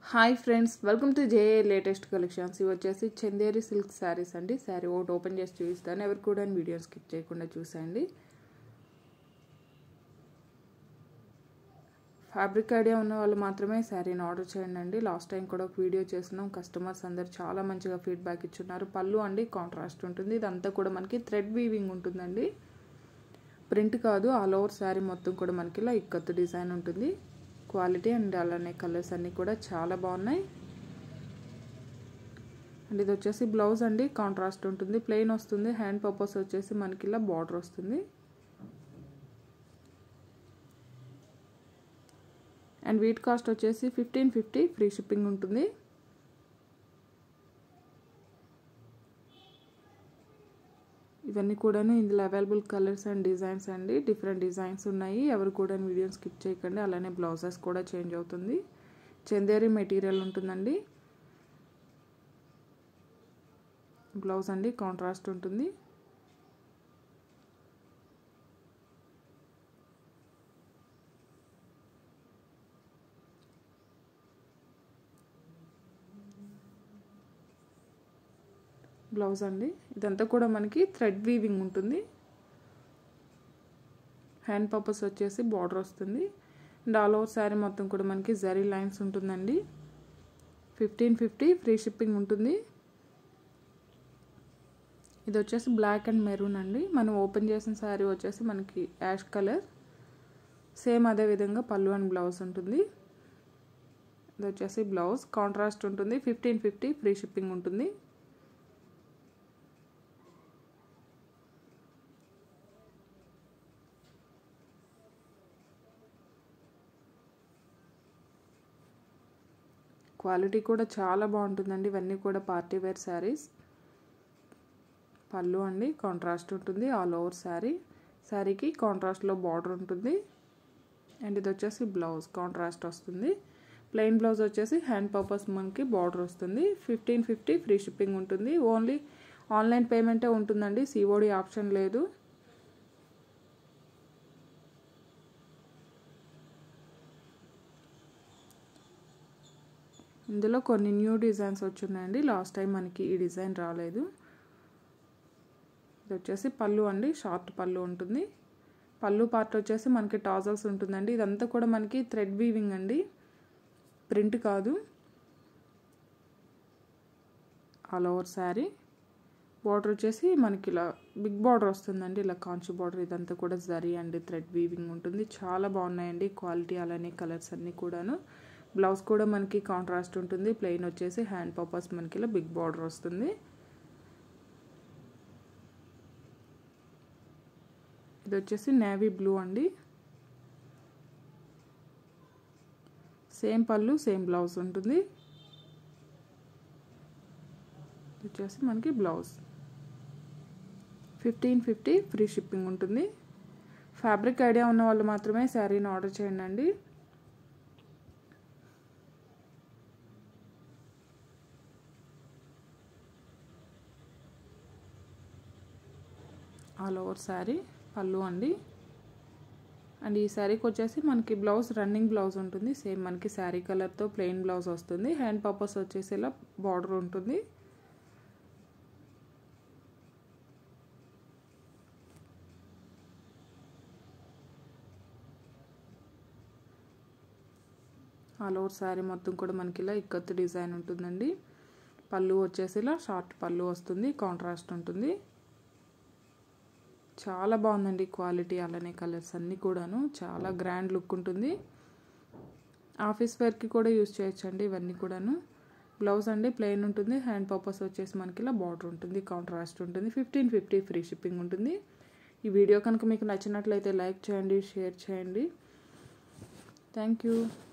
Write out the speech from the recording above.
hi friends welcome to JA latest collections ఇవి వచ్చేసి Chanderi silk saris అండి శారీ ఒకటి ఓపెన్ చేసి చూపిస్తాను ఎవరు కూడా వీడియో స్కిప్ చేయకుండా చూసేయండి ఫ్యాబ్రిక్ ఐడియా ఉన్న వాళ్ళు మాత్రమే శారీని ఆర్డర్ చేయండి అండి లాస్ట్ టైం కూడా ఒక వీడియో చేస్తున్నాం కస్టమర్స్ అందరు చాలా మంచిగా ఫీడ్బ్యాక్ ఇచ్చున్నారు పళ్ళు అండి కాంట్రాస్ట్ ఉంటుంది ఇదంతా కూడా మనకి థ్రెడ్ వీవింగ్ ఉంటుందండి ప్రింట్ కాదు ఆల్ ఓవర్ శారీ మొత్తం కూడా మనకి ఇలా ఇక్కత్తు డిజైన్ ఉంటుంది క్వాలిటీ అండ్ అలానే కలర్స్ అన్నీ కూడా చాలా బాగున్నాయి అండ్ ఇది వచ్చేసి బ్లౌజ్ అండి కాంట్రాస్ట్ ఉంటుంది ప్లెయిన్ వస్తుంది హ్యాండ్ పర్పస్ వచ్చేసి మనకి ఇలా బార్డర్ వస్తుంది అండ్ వీట్ కాస్ట్ వచ్చేసి ఫిఫ్టీన్ ఫిఫ్టీ ఫ్రీ షిప్పింగ్ ఉంటుంది ఇవన్నీ కూడాను ఇందులో అవైలబుల్ కలర్స్ అండ్ డిజైన్స్ అండి డిఫరెంట్ డిజైన్స్ ఉన్నాయి ఎవరు కూడా వీడియో స్కిప్ చేయకండి అలానే బ్లౌజెస్ కూడా చేంజ్ అవుతుంది చందేరి మెటీరియల్ ఉంటుందండి బ్లౌజ్ అండి కాంట్రాస్ట్ ఉంటుంది బ్లౌజ్ అండి ఇదంతా కూడా మనకి థ్రెడ్ వీవింగ్ ఉంటుంది హ్యాండ్ పర్పస్ వచ్చేసి బార్డర్ వస్తుంది అండ్ ఆల్ ఓవర్ శారీ మొత్తం కూడా మనకి జరీ లైన్స్ ఉంటుందండి ఫిఫ్టీన్ ఫిఫ్టీ ఫ్రీ షిప్పింగ్ ఉంటుంది ఇది వచ్చేసి బ్లాక్ అండ్ మెరూన్ అండి మనం ఓపెన్ చేసిన శారీ వచ్చేసి మనకి యాష్ కలర్ సేమ్ అదే విధంగా పళ్ళు అండ్ బ్లౌజ్ ఉంటుంది ఇది వచ్చేసి బ్లౌజ్ కాంట్రాస్ట్ ఉంటుంది ఫిఫ్టీన్ ఫిఫ్టీ ఫ్రీ షిప్పింగ్ ఉంటుంది క్వాలిటీ కూడా చాలా బాగుంటుందండి ఇవన్నీ కూడా పార్టీ వేర్ శారీస్ పళ్ళు అండి కాంట్రాస్ట్ ఉంటుంది ఆల్ ఓవర్ శారీ శారీకి కాంట్రాస్ట్లో బార్డర్ ఉంటుంది అండ్ ఇది వచ్చేసి బ్లౌజ్ కాంట్రాస్ట్ వస్తుంది ప్లెయిన్ బ్లౌజ్ వచ్చేసి హ్యాండ్ పర్పస్ మనకి బార్డర్ వస్తుంది ఫిఫ్టీన్ ఫిఫ్టీ ఫ్రీ షిప్పింగ్ ఉంటుంది ఓన్లీ ఆన్లైన్ పేమెంటే ఉంటుందండి సిఓడి ఆప్షన్ లేదు ఇందులో కొన్ని న్యూ డిజైన్స్ వచ్చున్నాయండి లాస్ట్ టైం మనకి ఈ డిజైన్ రాలేదు ఇది వచ్చేసి పళ్ళు అండి షార్ట్ పళ్ళు ఉంటుంది పళ్ళు పార్ట్ వచ్చేసి మనకి టాజల్స్ ఉంటుందండి ఇదంతా కూడా మనకి థ్రెడ్ వీవింగ్ అండి ప్రింట్ కాదు ఆల్ ఓవర్ శారీ బార్డర్ వచ్చేసి మనకి ఇలా బిగ్ బార్డర్ వస్తుందండి ఇలా కాంచు బార్డర్ ఇదంతా కూడా జరీ అండి థ్రెడ్ వీవింగ్ ఉంటుంది చాలా బాగున్నాయండి క్వాలిటీ అలానే కలర్స్ అన్నీ కూడాను బ్లౌజ్ కూడా మనకి కాంట్రాస్ట్ ఉంటుంది ప్లెయిన్ వచ్చేసి హ్యాండ్ పర్పస్ మనకి ఇలా బిగ్ బార్డర్ వస్తుంది ఇది వచ్చేసి నేవీ బ్లూ అండి సేమ్ పళ్ళు సేమ్ బ్లౌజ్ ఉంటుంది ఇది వచ్చేసి మనకి blouse fifteen fifty free shipping ఉంటుంది ఫ్యాబ్రిక్ ఐడియా ఉన్న వాళ్ళు మాత్రమే శారీని ఆర్డర్ చేయండి అండి ఆల్ ఓవర్ శారీ పళ్ళు అండి అండ్ ఈ శారీకి వచ్చేసి మనకి బ్లౌజ్ రన్నింగ్ బ్లౌజ్ ఉంటుంది సేమ్ మనకి శారీ కలర్తో ప్లెయిన్ బ్లౌజ్ వస్తుంది హ్యాండ్ పర్పస్ వచ్చేసి ఇలా బార్డర్ ఉంటుంది ఆల్ ఓవర్ శారీ మొత్తం కూడా మనకి ఇలా ఇక్కత్తు డిజైన్ ఉంటుందండి పళ్ళు వచ్చేసి ఇలా షార్ట్ పళ్ళు వస్తుంది కాంట్రాస్ట్ ఉంటుంది చాలా బాగుందండి క్వాలిటీ అలానే కలర్స్ అన్నీ కూడాను చాలా గ్రాండ్ లుక్ ఉంటుంది ఆఫీస్ వేర్కి కూడా యూజ్ చేయొచ్చండి ఇవన్నీ కూడాను బ్లౌజ్ అండి ప్లెయిన్ ఉంటుంది హ్యాండ్ పర్పస్ వచ్చేసి మనకి ఇలా బార్డర్ ఉంటుంది కాంట్రాస్ట్ ఉంటుంది ఫిఫ్టీన్ ఫిఫ్టీ ఫ్రీ షిప్పింగ్ ఉంటుంది ఈ వీడియో కనుక మీకు నచ్చినట్లయితే లైక్ చేయండి షేర్ చేయండి థ్యాంక్ యూ